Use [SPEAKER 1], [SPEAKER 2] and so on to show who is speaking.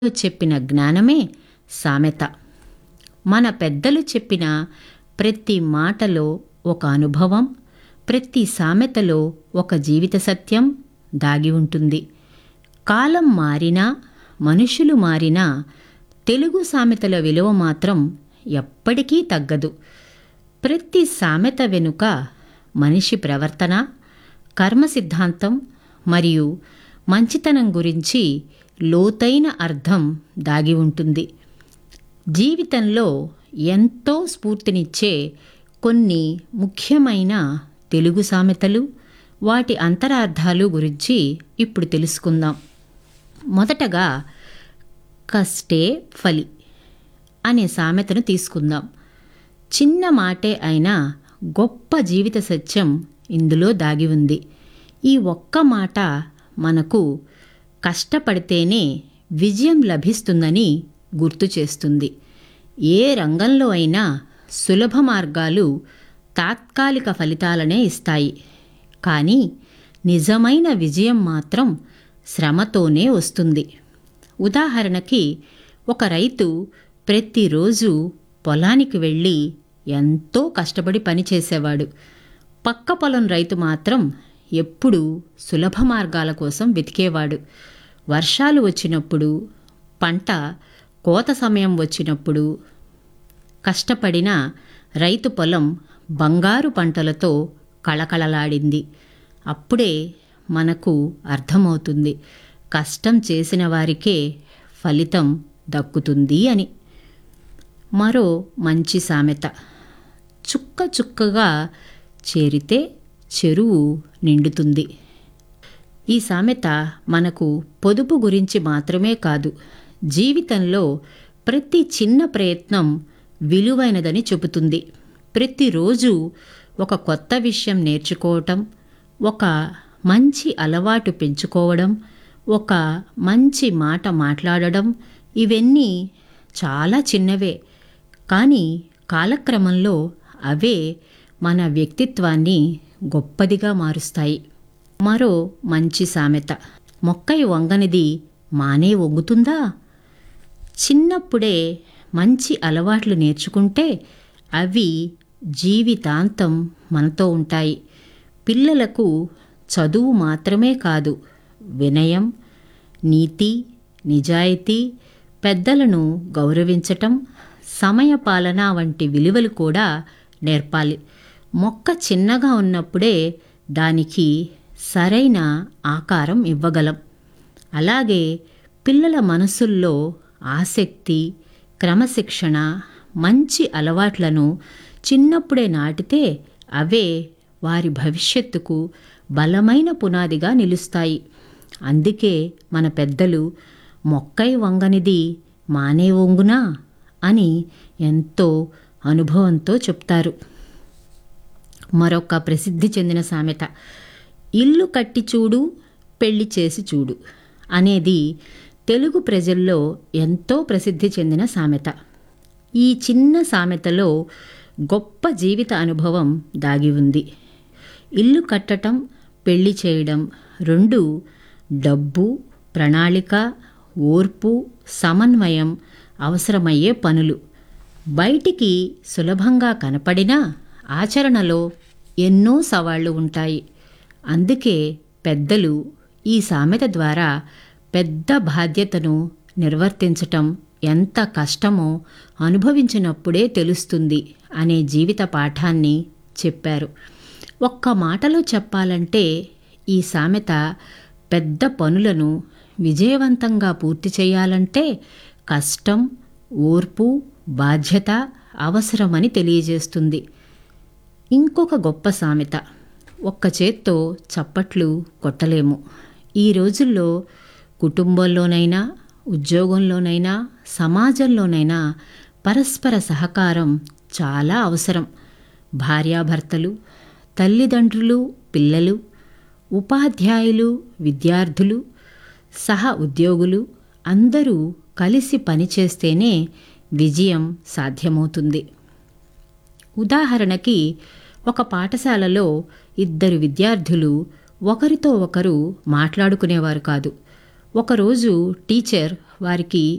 [SPEAKER 1] చెప్పిన జ్ఞానమే సామెత మన పెద్దలు చెప్పిన ప్రతి మాటలో ఒక అనుభవం ప్రతి సామెతలో ఒక జీవిత సత్యం దాగి ఉంటుంది కాలం మారినా మనుషులు మారినా తెలుగు సామెతల విలువ మాత్రం ఎప్పటికీ తగ్గదు ప్రతి సామెత వెనుక మనిషి ప్రవర్తన కర్మ సిద్ధాంతం మరియు మంచితనం గురించి లోతైన అర్థం దాగి ఉంటుంది జీవితంలో ఎంతో స్ఫూర్తినిచ్చే కొన్ని ముఖ్యమైన తెలుగు సామెతలు వాటి అంతరార్థాలు గురించి ఇప్పుడు తెలుసుకుందాం మొదటగా కష్టే ఫలి అనే సామెతను తీసుకుందాం చిన్న మాటే అయినా గొప్ప జీవిత సత్యం ఇందులో దాగి ఉంది ఈ ఒక్క మాట మనకు కష్టపడితేనే విజయం లభిస్తుందని గుర్తు చేస్తుంది ఏ రంగంలో అయినా సులభ మార్గాలు తాత్కాలిక ఫలితాలనే ఇస్తాయి కానీ నిజమైన విజయం మాత్రం శ్రమతోనే వస్తుంది ఉదాహరణకి ఒక రైతు ప్రతిరోజు పొలానికి వెళ్ళి ఎంతో కష్టపడి పనిచేసేవాడు పక్క పొలం రైతు మాత్రం ఎప్పుడూ సులభ మార్గాల కోసం వెతికేవాడు వర్షాలు వచ్చినప్పుడు పంట కోత సమయం వచ్చినప్పుడు కష్టపడిన రైతు పొలం బంగారు పంటలతో కళకళలాడింది అప్పుడే మనకు అర్థమవుతుంది కష్టం చేసిన వారికే ఫలితం దక్కుతుంది అని మరో మంచి సామెత చుక్క చుక్కగా చేరితే చెరువు నిండుతుంది ఈ సామెత మనకు పొదుపు గురించి మాత్రమే కాదు జీవితంలో ప్రతి చిన్న ప్రయత్నం విలువైనదని చెబుతుంది ప్రతిరోజు ఒక కొత్త విషయం నేర్చుకోవటం ఒక మంచి అలవాటు పెంచుకోవడం ఒక మంచి మాట మాట్లాడడం ఇవన్నీ చాలా చిన్నవే కానీ కాలక్రమంలో అవే మన వ్యక్తిత్వాన్ని గొప్పదిగా మారుస్తాయి మరో మంచి సామెత మొక్కై వంగనిది మానే వంగుతుందా చిన్నప్పుడే మంచి అలవాట్లు నేర్చుకుంటే అవి జీవితాంతం మనతో ఉంటాయి పిల్లలకు చదువు మాత్రమే కాదు వినయం నీతి నిజాయితీ పెద్దలను గౌరవించటం సమయపాలన వంటి విలువలు కూడా నేర్పాలి మొక్క చిన్నగా ఉన్నప్పుడే దానికి సరైన ఆకారం ఇవ్వగలం అలాగే పిల్లల మనసుల్లో ఆసక్తి క్రమశిక్షణ మంచి అలవాట్లను చిన్నప్పుడే నాటితే అవే వారి భవిష్యత్తుకు బలమైన పునాదిగా నిలుస్తాయి అందుకే మన పెద్దలు మొక్కై వంగనిది మానే వంగునా అని ఎంతో అనుభవంతో చెప్తారు మరొక ప్రసిద్ధి చెందిన సామెత ఇల్లు కట్టి చూడు పెళ్లి చేసి చూడు అనేది తెలుగు ప్రజల్లో ఎంతో ప్రసిద్ధి చెందిన సామెత ఈ చిన్న సామెతలో గొప్ప జీవిత అనుభవం దాగి ఉంది ఇల్లు కట్టటం పెళ్లి చేయడం రెండు డబ్బు ప్రణాళిక ఓర్పు సమన్వయం అవసరమయ్యే పనులు బయటికి సులభంగా కనపడినా ఆచరణలో ఎన్నో సవాళ్లు ఉంటాయి అందుకే పెద్దలు ఈ సామెత ద్వారా పెద్ద బాధ్యతను నిర్వర్తించటం ఎంత కష్టమో అనుభవించినప్పుడే తెలుస్తుంది అనే జీవిత పాఠాన్ని చెప్పారు ఒక్క మాటలో చెప్పాలంటే ఈ సామెత పెద్ద పనులను విజయవంతంగా పూర్తి చేయాలంటే కష్టం ఓర్పు బాధ్యత అవసరమని తెలియజేస్తుంది ఇంకొక గొప్ప సామెత ఒక్క చేత్తో చప్పట్లు కొట్టలేము ఈ రోజుల్లో కుటుంబంలోనైనా ఉద్యోగంలోనైనా సమాజంలోనైనా పరస్పర సహకారం చాలా అవసరం భార్యాభర్తలు తల్లిదండ్రులు పిల్లలు ఉపాధ్యాయులు విద్యార్థులు సహ ఉద్యోగులు అందరూ కలిసి పనిచేస్తేనే విజయం సాధ్యమవుతుంది ఉదాహరణకి ఒక పాఠశాలలో ఇద్దరు విద్యార్థులు ఒకరితో ఒకరు మాట్లాడుకునేవారు కాదు ఒకరోజు టీచర్ వారికి